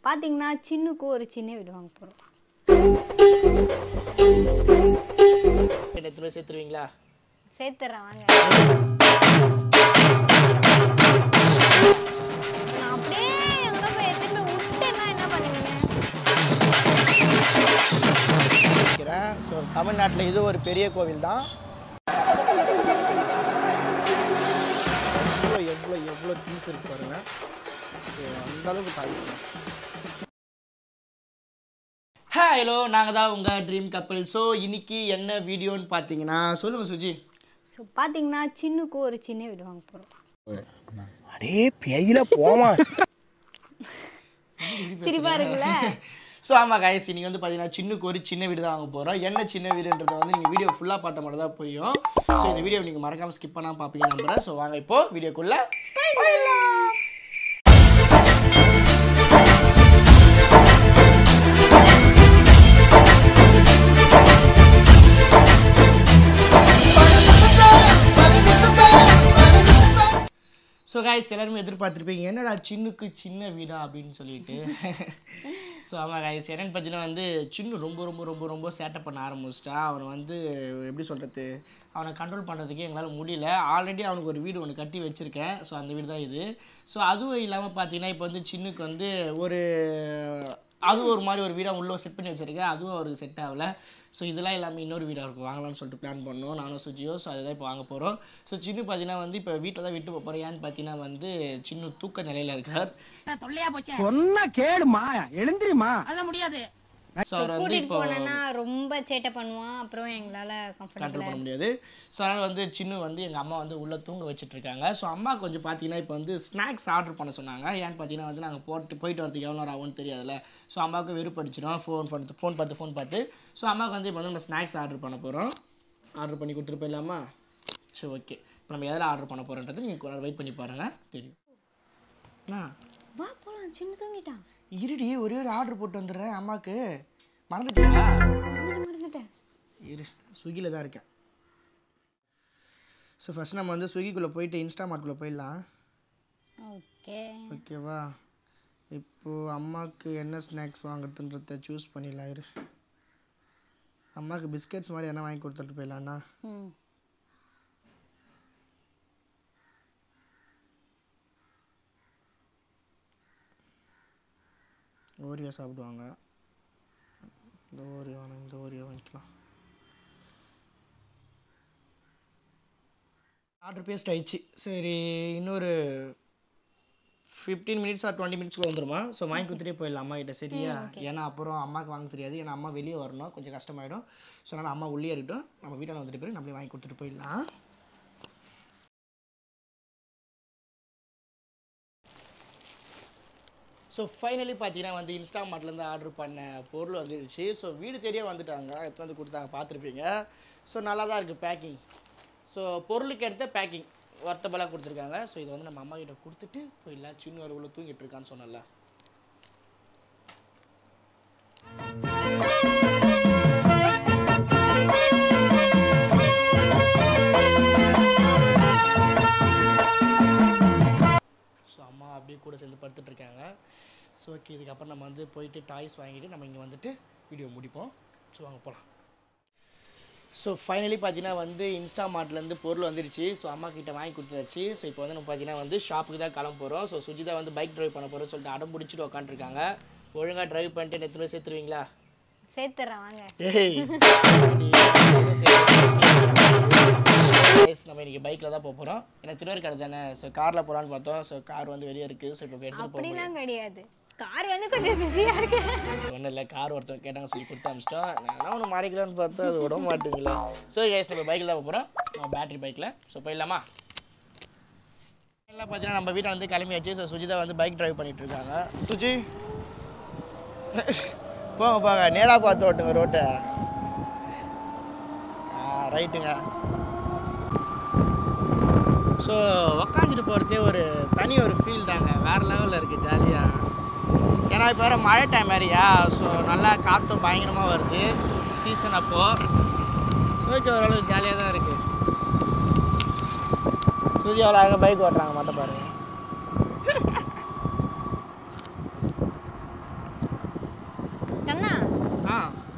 பார்த்தீங்கன்னா சின்னுக்கு ஒரு சின்ன வீடு வாங்க போகிறோம் எத்தனை பேர் சேர்த்துருவீங்களா சேர்த்துறேன் வாங்க நான் அப்படியே எங்கே போய் எத்தனை போய் விட்டேன்னா என்ன பண்ணுவீங்க நினைக்கிறேன் ஸோ தமிழ்நாட்டில் இது ஒரு பெரிய கோவில் தான் எவ்வளோ எவ்வளோ எவ்வளோ பீஸ் இருக்கு பாருங்க ஸோ அந்த அளவுக்கு பாய்ஸ் ஹலோ நாங்கள் தான் உங்கள் ட்ரீம் கப்பல் ஸோ இன்னைக்கு என்ன வீடியோன்னு பார்த்தீங்கன்னா சொல்லுங்கள் சுஜி ஸோ பார்த்தீங்கன்னா சின்னுக்கு ஒரு சின்ன வீடு வாங்க போகிறோம் அடே பேயில போமா சிரிப்பா இருக்குல்ல ஸோ ஆமாம் காய்ஸ் இன்னைக்கு வந்து பார்த்தீங்கன்னா சின்னுக்கு ஒரு சின்ன வீடு தான் வாங்க போகிறோம் என்ன சின்ன வீடுன்றதை வந்து நீங்கள் வீடியோ ஃபுல்லாக பார்த்த மட்டும் தான் புரியும் ஸோ இந்த வீடியோ நீங்கள் மறக்காமல் ஸ்கிப் பண்ணாமல் பார்ப்பீங்க நம்புறேன் ஸோ வாங்க இப்போ வீடியோக்குள்ளே ஸோ காய்ஸ் எல்லாருமே எதிர்பார்த்துருப்பீங்க என்னடா சின்னுக்கு சின்ன வீடா அப்படின்னு சொல்லிட்டு ஸோ ஆமாம் காய்ஸ் என்னன்னு பார்த்தீங்கன்னா வந்து சின்னு ரொம்ப ரொம்ப ரொம்ப ரொம்ப சேட்டை பண்ண ஆரம்பிச்சிட்டா அவனை வந்து எப்படி சொல்கிறது அவனை கண்ட்ரோல் பண்ணுறதுக்கே எங்களால் முடியல ஆல்ரெடி அவனுக்கு ஒரு வீடு ஒன்று கட்டி வச்சுருக்கேன் ஸோ அந்த வீடு தான் இது ஸோ அதுவும் இல்லாமல் பார்த்தீங்கன்னா இப்போ வந்து சின்னுக்கு வந்து ஒரு அதுவும் ஒரு மாதிரி ஒரு வீடாக உள்ளே செட் பண்ணி வச்சிருக்கேன் அதுவும் அவருக்கு செட் ஆகல ஸோ இதெல்லாம் எல்லாமே இன்னொரு வீடாக இருக்கும் வாங்கலாம்னு சொல்லிட்டு பிளான் பண்ணோம் நானும் சுஜியோ ஸோ அதுதான் இப்போ வாங்க போகிறோம் ஸோ சின்ன பார்த்தீங்கன்னா வந்து இப்போ வீட்டில் தான் விட்டு போகிறேன் ஏன்னு பார்த்தீங்கன்னா வந்து சின்ன தூக்க நிலையில் இருக்கார் தொல்லையா போச்சே சொன்னா கேளுமா எழுந்திரிமா அதெல்லாம் முடியாது ஸோ அவர் வந்து கூட்டிட்டு இப்போ போனேன்னா ரொம்ப சேட்டை பண்ணுவான் அப்புறம் எங்களால் கண்ட்ரோல் கம்ஃபர்டபுளாக பண்ண முடியாது ஸோ அதனால் வந்து சின்ன வந்து எங்கள் அம்மா வந்து உள்ளே தூங்க வச்சுட்டு இருக்காங்க ஸோ அம்மா கொஞ்சம் பார்த்தீங்கன்னா இப்போ வந்து ஸ்நாக்ஸ் ஆர்டர் பண்ண சொன்னாங்க ஏன்னு பார்த்தீங்கன்னா வந்து நாங்கள் போட்டு போயிட்டு வரதுக்கு எவ்வளோ நேரம் ஆகும்னு தெரியாதுல்ல ஸோ அம்மாவுக்கு வெறுப்படிச்சிடும் ஃபோன் பண்ணி ஃபோன் பார்த்து ஃபோன் பார்த்து ஸோ அம்மாவுக்கு வந்து இப்போ வந்து நம்ம ஸ்நாக்ஸ் ஆர்டர் பண்ண போகிறோம் ஆர்டர் பண்ணி கொடுத்துட்டு போயிடலாமா சரி ஓகே இப்போ நம்ம எதில் ஆர்டர் பண்ண போகிறோன்றது நீங்கள் வெயிட் பண்ணி பாருங்கள் தெரியும் அண்ணா வா போகலாம் சின்ன தூங்கிட்டான் இருடி ஒரே ஒரு ஆர்டர் போட்டு வந்துடுறேன் அம்மாவுக்கு மறந்துட்டியா மறந்துட்டேன் இரு ஸ்விக்கியில் தான் இருக்கேன் ஸோ ஃபஸ்ட் நம்ம வந்து ஸ்விக்கிக்குள்ளே போயிட்டு இன்ஸ்டாமார்ட்குள்ளே போயிடலாம் ஓகே ஓகேவா இப்போது அம்மாவுக்கு என்ன ஸ்நாக்ஸ் வாங்குறதுன்றத சூஸ் பண்ணிடலாம் இரு அம்மாவுக்கு பிஸ்கெட்ஸ் மாதிரி என்ன வாங்கி கொடுத்துட்டு போயிடலாண்ணா ம் ஓரியோ சாப்பிடுவாங்க இந்த ஓரியோ வேணாம் இந்த ஓரியோ வாங்கிக்கலாம் ஆர்டர் பேஸ்ட் ஆயிடுச்சு சரி இன்னொரு ஃபிஃப்டீன் மினிட்ஸ் ஆர் டுவெண்ட்டி மினிட்ஸ்க்கு வந்துருமா ஸோ வாங்கி கொடுத்துட்டே போயிடலாம் அம்மா கிட்ட சரியா ஏன்னா அப்புறம் அம்மாவுக்கு வாங்க தெரியாது ஏன்னா அம்மா வெளியே வரணும் கொஞ்சம் கஷ்டமாயிடும் ஸோ அதனால் அம்மா உள்ளே இருக்கட்டும் நம்ம வீட்டில் வந்துட்டு போய் நம்மளே வாங்கி கொடுத்துட்டு போயிடலாம் ஸோ ஃபைனலி பார்த்தீங்கன்னா வந்து இன்ஸ்டாமார்ட்லேருந்து ஆர்டர் பண்ண பொருள் வந்துடுச்சு ஸோ வீடு தேடியே வந்துட்டாங்க எடுத்து வந்து கொடுத்தாங்க பார்த்துருப்பீங்க ஸோ நல்லா தான் இருக்குது பேக்கிங் ஸோ பொருளுக்கு எடுத்த பேக்கிங் ஒர்த்தபலாக கொடுத்துருக்காங்க ஸோ இதை வந்து நம்ம அம்மா கிட்ட கொடுத்துட்டு போயிடலாம் சின்ன ஒரு உள்ள தூங்கிட்டு இருக்கான்னு சொன்னல ஸோ அம்மா அப்படியே கூட சேர்ந்து படுத்துட்டு இருக்காங்க ஸோ ஓகே இதுக்கப்புறம் நம்ம வந்து போயிட்டு டாய்ஸ் வாங்கிட்டு நம்ம இங்கே வந்துட்டு வீடியோ முடிப்போம் ஸோ வாங்க போகலாம் ஸோ ஃபைனலி பார்த்தீங்கன்னா வந்து இன்ஸ்டாமார்ட்லேருந்து பொருள் வந்துருச்சு ஸோ அம்மா கிட்ட வாங்கி கொடுத்துருச்சு ஸோ இப்போ வந்து நம்ம பார்த்தீங்கன்னா வந்து ஷாப்புக்கு தான் கிளம்ப போகிறோம் ஸோ சுஜிதா வந்து பைக் டிரைவ் பண்ண போகிறோம்னு சொல்லிட்டு அடம் பிடிச்சிட்டு உட்காந்துருக்காங்க ஒழுங்காக டிரைவ் பண்ணிட்டு எத்தனை பேர் சேர்த்துருவீங்களா சேர்த்துறேன் வாங்க ஏய் Guys, நம்ம இன்னைக்கு பைக்கில் தான் போக போகிறோம் ஏன்னா திருவேற்காடு தானே ஸோ காரில் போகலான்னு பார்த்தோம் ஸோ கார் வந்து வெளியே இருக்குது ஸோ இப்போ எடுத்துகிட்டு போக அப்படிலாம் கிடையாது கார் வந்து கொஞ்சம் பிஸியாக இருக்கு ஒன்றும் இல்லை கார் ஒருத்தர் கேட்டாங்க சொல்லி கொடுத்து அமிச்சிட்டோம் நான் ஒன்று மாறிக்கலாம்னு பார்த்தா அது விட மாட்டேங்களா ஸோ கேஸ் நம்ம பைக்கில் தான் போகிறோம் நம்ம பேட்டரி பைக்கில் ஸோ போயிடலாமா எல்லாம் பார்த்தீங்கன்னா நம்ம வீட்டை வந்து கிளம்பியாச்சு ஸோ சுஜிதா வந்து பைக் டிரைவ் பண்ணிட்டு இருக்காங்க சுஜி போங்க போங்க நேராக பார்த்து ஓட்டுங்க ரோட்டை ஆ ரைட்டுங்க ஸோ உக்காந்துட்டு போகிறதே ஒரு தனி ஒரு ஃபீல் தாங்க வேறு லெவலில் இருக்குது ஜாலியாக ஏன்னா இப்போ வேறு மழை டைம் வேறையா ஸோ நல்லா காற்றும் பயங்கரமாக வருது சீசன் அப்போது ஓகே ஓரளவு ஜாலியாக தான் இருக்குது சூர்யா அவ்வளோ அழகாக பைக் ஓட்டுறாங்க மட்டும் பாருங்க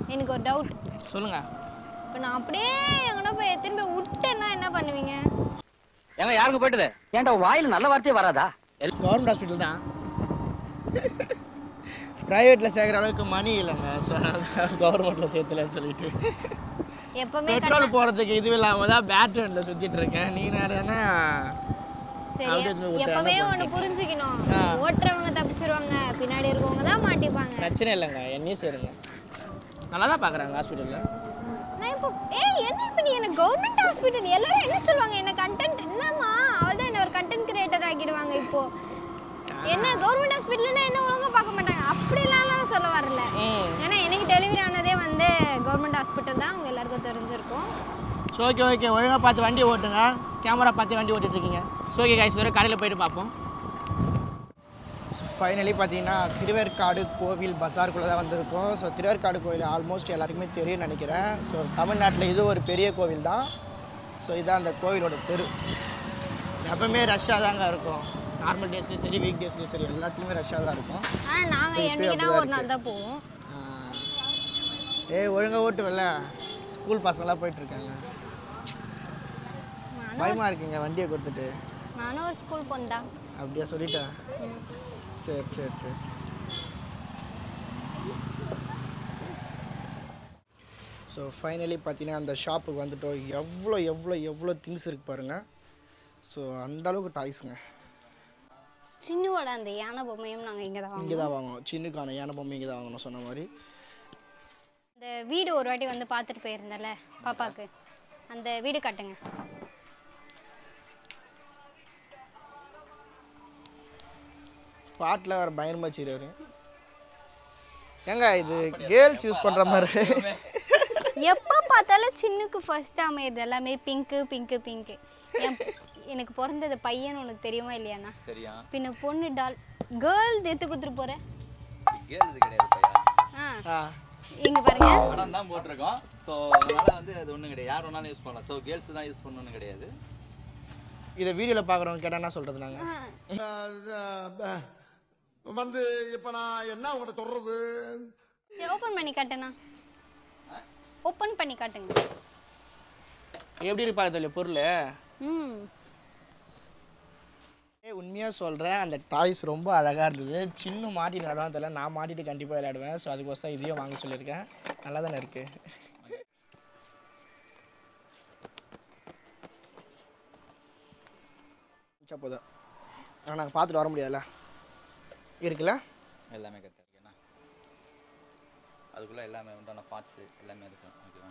எனக்கு ஒரு டவுட் சொல்லுங்கள் இப்போ நான் அப்படியே எங்கன்னா போய் எத்தனை போய் விட்டேன்னா என்ன பண்ணுவீங்க ஏங்க யாருக்கு போயிட்டுது ஏன்டா வாயில நல்ல வார்த்தையே வராதா கவர்மெண்ட் ஹாஸ்பிட்டல் தான் ப்ரைவேட்டில் சேர்க்குற அளவுக்கு மணி இல்லைங்க ஸோ கவர்மெண்ட்டில் சேர்த்துலன்னு சொல்லிட்டு எப்பவுமே பெட்ரோல் போகிறதுக்கு இது இல்லாமல் தான் பேட்ரியில் சுற்றிட்டு இருக்கேன் நீ நேரம்னா சரி அப்படியே இருந்து விட்டு எப்பவுமே என்ன ஒண்ணு புரிஞ்சுக்கணும் ஆ. ஓட்டுறவங்க தப்பிச்சிருவாங்க பின்னாடி இருக்கவங்க தான் மாட்டிப்பாங்க பிரச்சனை இல்லைங்க என்னையும் சேருங்க நல்லா தான் பார்க்குறாங்க ஹாஸ்பிட்டலில் நான் இப்போ ஏய் என்ன இப்போ நீ என்ன கவர்மெண்ட் ஹாஸ்பிட்டல் எல்லாரும் என்ன சொல்லுவாங்க என்ன கண்டென்ட் என்னம்மா அவள் தான் என்ன ஒரு கண்டென்ட் கிரியேட்டர் ஆக்கிடுவாங்க இப்போ என்ன கவர்மெண்ட் ஹாஸ்பிட்டல்னா என்ன ஒழுங்கா பார்க்க மாட்டாங்க அப்படிலாம் நான் சொல்ல வரல ம் ஏன்னா எனக்கு டெலிவரி ஆனதே வந்து கவர்மெண்ட் ஹாஸ்பிட்டல் தான் அவங்க எல்லாருக்கும் தெரிஞ்சிருக்கும் ஸோ ஓகே ஓகே ஒழுங்காக பார்த்து வண்டி ஓட்டுங்க கேமரா பார்த்து வண்டி ஓட்டிட்டு இருக்கீங்க ஸோ ஓகே கைஸ் வரை கடையில் போயிட்டு பார்ப்போம் ஸோ ஃபைனலி பார்த்தீங்கன்னா திருவேற்காடு கோவில் பஸாருக்குள்ளே தான் வந்திருக்கோம் ஸோ திருவேற்காடு கோவில் ஆல்மோஸ்ட் எல்லாருக்குமே தெரியும்னு நினைக்கிறேன் ஸோ தமிழ்நாட்டில் இது ஒரு பெரிய கோவில் தான் ஸோ இதுதான் அந்த கோவிலோட தெரு எப்பவுமே ரஷ்ஷாக தாங்க இருக்கும் நார்மல் டேஸ்லேயும் சரி வீக் டேஸ்லேயும் சரி எல்லாத்துலேயுமே ரஷ்ஷாக தான் இருக்கும் ஆனால் நாங்கள் என்னைக்குனா ஒரு நாள் தான் போவோம் ஆஹ். ஏய் ஒழுங்கா ஓட்டுவல்ல ஸ்கூல் பசங்களாம் போயிட்டுருக்காங்க பயமாக இருக்குங்க வண்டியை கொடுத்துட்டு நானும் ஒரு ஸ்கூல் போந்தா அப்படியா சொல்லிட்டேன் சரி சரி சரி சரி. ஸோ ஃபைனலி பார்த்தீங்கன்னா அந்த ஷாப்புக்கு வந்துட்டோம் எவ்வளோ எவ்வளோ எவ்வளோ திங்ஸ் இருக்கு பாருங்கள் ஸோ அந்த அளவுக்கு டாய்ஸுங்க சின்னுவோட அந்த யானை பொம்மையும் நாங்கள் இங்கே தான் வாங்குவோம் இங்கே தான் வாங்கணும் சின்னுக்கான யானை பொம்மை இங்கே தான் வாங்கணும் சொன்ன மாதிரி இந்த வீடு ஒரு வாட்டி வந்து பார்த்துட்டு போயிருந்தல பாப்பாக்கு அந்த வீடு காட்டுங்க பாட்டில் வேறு பயங்கரமாக வச்சுருவாரு ஏங்க இது கேர்ள்ஸ் யூஸ் பண்ணுற மாதிரி எப்போ பார்த்தாலும் சின்னுக்கு ஃபர்ஸ்ட் அமையுது எல்லாமே பிங்க்கு பிங்க்கு பிங்க்கு என் எனக்கு பிறந்தது பையன் உனக்கு தெரியுமா இல்லையாண்ணா தெரியும் பின்ன பொண்ணு டால் கேர்ள் எடுத்து கொடுத்துட்டு போற கேள்வி கிடையாது பையா ஆ ஆ இங்க பாருங்க படம் தான் போட்டிருக்கோம் ஸோ அதனால வந்து அது ஒன்றும் கிடையாது யார் வேணாலும் யூஸ் பண்ணலாம் ஸோ கேர்ள்ஸ் தான் யூஸ் பண்ணணும்னு கிடையாது இதை வீடியோவில் பார்க்குறவங்க கேட்டால் என்ன சொல்கிறது நாங்கள் ஆ, வந்து இப்ப நான் என்ன உங்கள்கிட்ட சொல்றது சரி ஓப்பன் பண்ணி காட்டுண்ணா ஓப்பன் பண்ணி காட்டுங்க எப்படி இருப்பாங்க தொழில் பொருள் ம் ஏ உண்மையாக சொல்கிறேன் அந்த டாய்ஸ் ரொம்ப அழகாக இருந்தது சின்ன மாட்டி விளையாடுவான் தெரியல நான் மாட்டிட்டு கண்டிப்பாக விளையாடுவேன் ஸோ அதுக்கோசம் இதையும் வாங்க சொல்லியிருக்கேன் நல்லா தானே இருக்குது மிச்சா போதும் ஆனால் நாங்கள் பார்த்துட்டு வர முடியாதுல்ல இருக்குல்ல எல்லாமே கரெக்டாக இருக்குண்ணா அதுக்குள்ளே எல்லாமே உண்டான பார்ட்ஸு எல்லாமே இருக்கும் ஓகேவா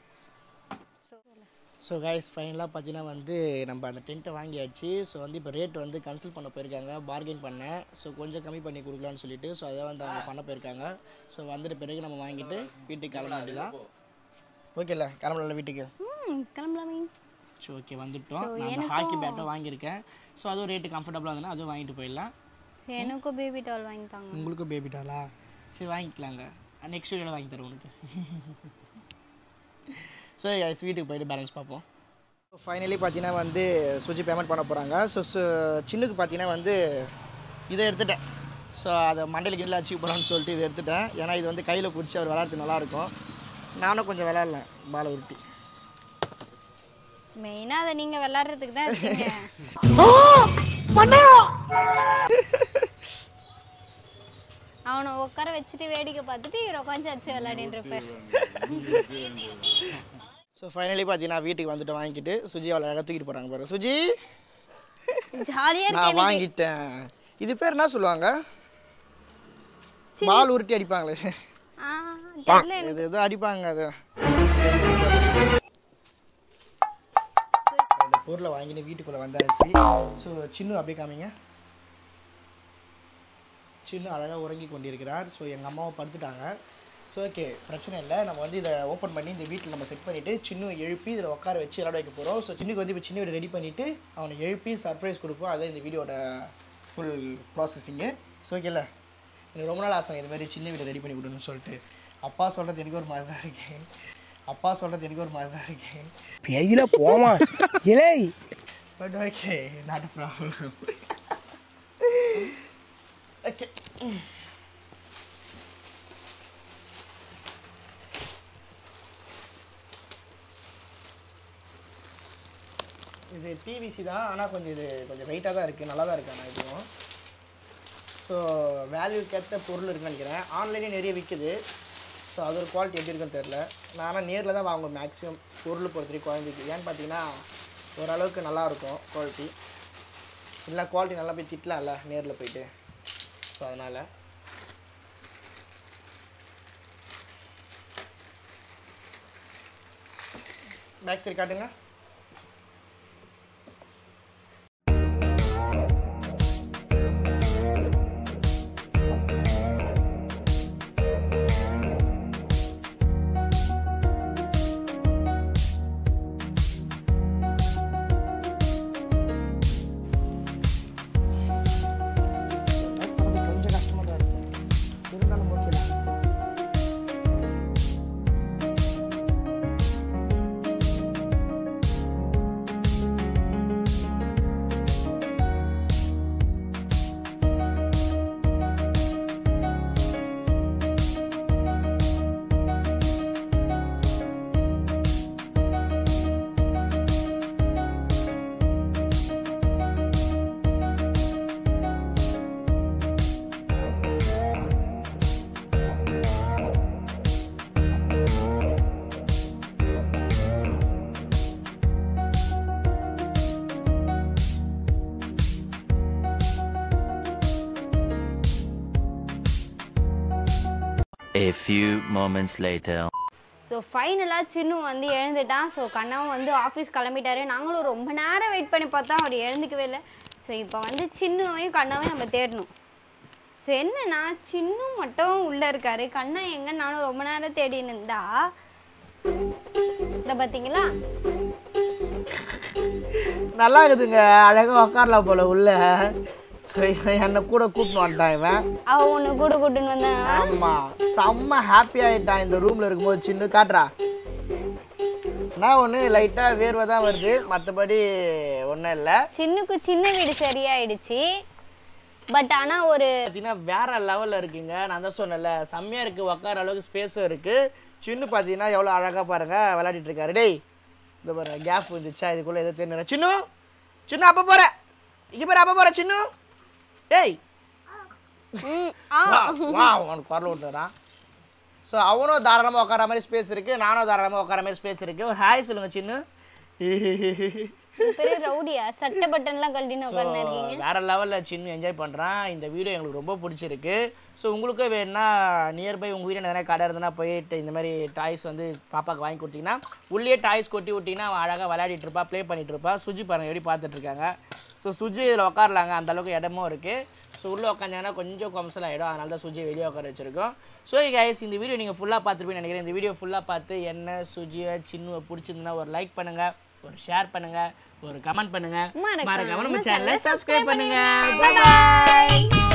ஸோ கைஸ் ஃபைனலாக பார்த்தீங்கன்னா வந்து நம்ம அந்த டென்ட்டை வாங்கியாச்சு ஸோ வந்து இப்போ ரேட் வந்து கன்சல்ட் பண்ண போயிருக்காங்க பார்கெயின் பண்ணேன் ஸோ கொஞ்சம் கம்மி பண்ணி கொடுக்கலான்னு சொல்லிட்டு ஸோ அதை வந்து அவங்க பண்ண போயிருக்காங்க ஸோ வந்துட்டு பிறகு நம்ம வாங்கிட்டு வீட்டுக்கு கிளம்ப வேண்டியதான் ஓகேல கிளம்பல வீட்டுக்கு ம் கிளம்பலாமே ஸோ ஓகே வந்துட்டோம் நான் அந்த ஹாக்கி பேட்டும் வாங்கியிருக்கேன் ஸோ அதுவும் ரேட்டு கம்ஃபர்டபுளாக இருந்ததுன்னா அதுவும் வாங்கிட்டு போயிடலாம் சரி, எனக்கும் பேபி டால் வாங்கிட்டாங்க உங்களுக்கும் பேபி டாலா சரி வாங்கிக்கலாங்க நெக்ஸ்ட் வீடியோவில் வாங்கி தரேன் உனக்கு ஸோ கைஸ் வீட்டுக்கு போயிட்டு பேலன்ஸ் பார்ப்போம் ஃபைனலி பார்த்தீங்கன்னா வந்து சுஜி பேமெண்ட் பண்ண போகிறாங்க ஸோ சின்னுக்கு பார்த்தீங்கன்னா வந்து இதை எடுத்துட்டேன் ஸோ அதை மண்டையில் கீழே அடிச்சு போகிறான்னு சொல்லிட்டு இதை எடுத்துட்டேன் ஏன்னா இது வந்து கையில் பிடிச்சி அவர் விளாட்றது நல்லாயிருக்கும் நானும் கொஞ்சம் விளாட்லேன் பாலை உருட்டி மெயினா அதை நீங்க விளையாடுறதுக்கு தான் இருக்கீங்க அவனை உட்கார வச்சுட்டு வேடிக்கை பார்த்துட்டு இவர் உட்காந்து அச்சு விளையாடிட்டு இருப்பார் ஸோ ஃபைனலி பார்த்தீங்கன்னா வீட்டுக்கு வந்துட்டு வாங்கிட்டு சுஜி அவளை அழகாக தூக்கிட்டு போகிறாங்க பாருங்க சுஜி ஜாலியா நான் இருக்கு வாங்கிட்டேன் இது பேர் என்ன சொல்லுவாங்க பால் உருட்டி அடிப்பாங்களே ஆ, தெரியல எனக்கு. இது ஏதோ அடிப்பாங்க அது இந்த பொருளை வாங்கிட்டு வீட்டுக்குள்ளே வந்தாச்சு ஸோ சின்ன அப்படியே காமிங்க சின்ன அழகாக உறங்கி கொண்டிருக்கிறார் ஸோ எங்கள் அம்மாவும் படுத்துட்டாங்க ஸோ ஓகே பிரச்சனை இல்லை நம்ம வந்து இதை ஓப்பன் பண்ணி இந்த வீட்டில் நம்ம செட் பண்ணிவிட்டு சின்ன எழுப்பி இதில் உட்கார வச்சு விளாட வைக்க போகிறோம் ஸோ சின்னுக்கு வந்து இப்போ சின்ன வீடு ரெடி பண்ணிவிட்டு அவனை எழுப்பி சர்ப்ரைஸ் கொடுப்போம் அதான் இந்த வீடியோட ஃபுல் ப்ராசஸிங்கு ஸோ ஓகேல எனக்கு ரொம்ப நாள் ஆசை இது மாதிரி சின்ன வீடு ரெடி பண்ணி கொடுன்னு சொல்லிட்டு அப்பா சொல்கிறது எனக்கு ஒரு மாதிரி தான் இருக்கு அப்பா சொல்கிறது எனக்கு ஒரு மாதிரி தான் இருக்கு பேயில போமா இலை but okay not problem okay இது பிவிசி தான் ஆனால் கொஞ்சம் இது கொஞ்சம் வெயிட்டாக தான் இருக்குது நல்லா தான் இருக்கு ஆனால் இதுவும் ஸோ வேல்யூக்கேற்ற பொருள் இருக்குன்னு நினைக்கிறேன் ஆன்லைனே நிறைய விற்குது ஸோ அது ஒரு குவாலிட்டி எப்படி இருக்குன்னு தெரில நான் ஆனால் நேரில் தான் வாங்குவேன் மேக்ஸிமம் பொருள் பொறுத்த வரைக்கும் குழந்தைக்கு ஏன்னு பார்த்தீங்கன்னா ஓரளவுக்கு நல்லா இருக்கும் குவாலிட்டி இல்லை குவாலிட்டி நல்லா போய் திட்டலாம்ல நேரில் போயிட்டு ஸோ அதனால் பேக் சைடு காட்டுங்க டைப் பண்ணது கொஞ்சம் கஷ்டமாக தான் இருக்கும் இருந்தாலும் ஓகே தான் A few moments later. So ஃபைனலாக சின்னு வந்து எழுந்துட்டான் ஸோ கண்ணாவும் வந்து ஆஃபீஸ் கிளம்பிட்டாரு நாங்களும் ரொம்ப நேரம் வெயிட் பண்ணி பார்த்தோம் அவர் எழுந்துக்கவே இல்லை ஸோ இப்போ வந்து சின்னுவையும் கண்ணாவையும் நம்ம தேடணும் ஸோ என்னன்னா சின்னு மட்டும் உள்ளே இருக்காரு கண்ணா எங்க நானும் ரொம்ப நேரம் தேடின்னு இருந்தா இதை பார்த்தீங்களா நல்லா இருக்குதுங்க அழகாக உக்காரலாம் போல உள்ள சரி என்னை கூட கூப்பிட்டு வந்துட்டான் இவன் அவ ஒன்று கூட கூட்டுன்னு வந்தேன் ஆமாம் செம்ம ஹாப்பி ஆகிட்டான் இந்த ரூமில் இருக்கும்போது சின்ன காட்டுறா நான் ஒன்று லைட்டாக வேர்வை தான் வருது மற்றபடி ஒன்றும் இல்லை சின்னுக்கு சின்ன வீடு சரியாயிடுச்சு பட் ஆனால் ஒரு பார்த்தீங்கன்னா வேற லெவலில் இருக்குங்க நான் தான் சொன்னேன்ல செம்மையாக இருக்குது உட்கார அளவுக்கு ஸ்பேஸும் இருக்குது சின்ன பார்த்தீங்கன்னா எவ்வளோ அழகாக பாருங்க விளையாடிட்டு இருக்காரு டேய் இந்த பாருங்க கேப் வந்துச்சா இதுக்குள்ளே ஏதோ தெரிஞ்சு சின்ன சின்ன அப்போ போகிற இங்கே பாரு அப்போ போகிற சின்ன டேய் ம், ஆ வா வா அவனுக்கு குரல் விட்டுறான் ஸோ அவனும் தாராளமாக உட்கார மாதிரி ஸ்பேஸ் இருக்குது நானும் தாராளமாக உட்கார மாதிரி ஸ்பேஸ் இருக்குது ஒரு ஹாய் சொல்லுங்க சின்ன பெரிய ரவுடியா சட்டை பட்டன்லாம் கழட்டின்னு உட்காந்து இருக்கீங்க வேற லெவலில் சின்ன என்ஜாய் பண்ணுறான் இந்த வீடியோ எங்களுக்கு ரொம்ப பிடிச்சிருக்கு ஸோ உங்களுக்கும் வேணும்னா நியர்பை உங்கள் வீட்டில் நிறைய கடை இருந்ததுன்னா போயிட்டு இந்த மாதிரி டாய்ஸ் வந்து பாப்பாக்கு வாங்கி கொடுத்தீங்கன்னா உள்ளே டாய்ஸ் கொட்டி விட்டிங்கன்னா அவன் அழகாக விளையாடிட்டு இருப்பா ப்ளே பண்ணிட்டு இருப்பா சுஜி பாருங்க எப்படி பார்த்துட்டு இருக்காங்க ஸோ சுஜி இதில் உட்காரலாங்க அந்த அளவுக்கு இடமும் இருக்குது ஸோ உள்ளே உட்காந்தாங்கன்னா கொஞ்சம் கொம்சல் ஆகிடும் அதனால தான் சுஜியை வெளியே உட்கார வச்சிருக்கோம் ஸோ கைஸ் இந்த வீடியோ நீங்கள் ஃபுல்லாக பார்த்துருப்பீங்கன்னு நினைக்கிறேன் இந்த வீடியோ ஃபுல்லாக பார்த்து என்ன சுஜியை சின்னுவை பிடிச்சிருந்தா ஒரு லைக் பண்ணுங்கள் ஒரு ஷேர் பண்ணுங்கள் ஒரு கமெண்ட் பண்ணுங்கள் மறக்காம மறக்காம நம்ம channel சேனலை சப்ஸ்கிரைப் பண்ணுங்க Bye bye.